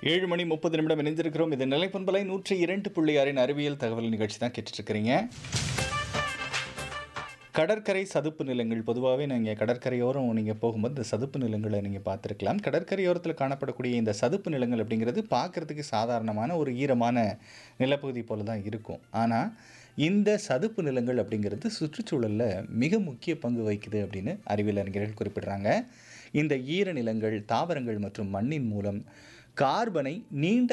ஏழு மணி முப்பது நிமிடம் இணைந்திருக்கிறோம் இது நிலைப்பண்பலை நூற்றி இரண்டு புள்ளி ஆறின் அறிவியல் தகவல் நிகழ்ச்சி தான் கேட்டுட்ருக்கிறீங்க கடற்கரை சதுப்பு நிலங்கள் பொதுவாகவே நீங்கள் கடற்கரையோரம் நீங்கள் போகும்போது இந்த சதுப்பு நிலங்களை நீங்கள் பார்த்துருக்கலாம் கடற்கரையோரத்தில் காணப்படக்கூடிய இந்த சதுப்பு நிலங்கள் அப்படிங்கிறது பார்க்குறதுக்கு சாதாரணமான ஒரு ஈரமான நிலப்பகுதி போல தான் இருக்கும் ஆனால் இந்த சதுப்பு நிலங்கள் அப்படிங்கிறது சுற்றுச்சூழலில் மிக முக்கிய பங்கு வகிக்குது அப்படின்னு அறிவியல் அறிஞர்கள் குறிப்பிடுறாங்க இந்த ஈர நிலங்கள் தாவரங்கள் மற்றும் மண்ணின் மூலம் கார்பனை நீண்ட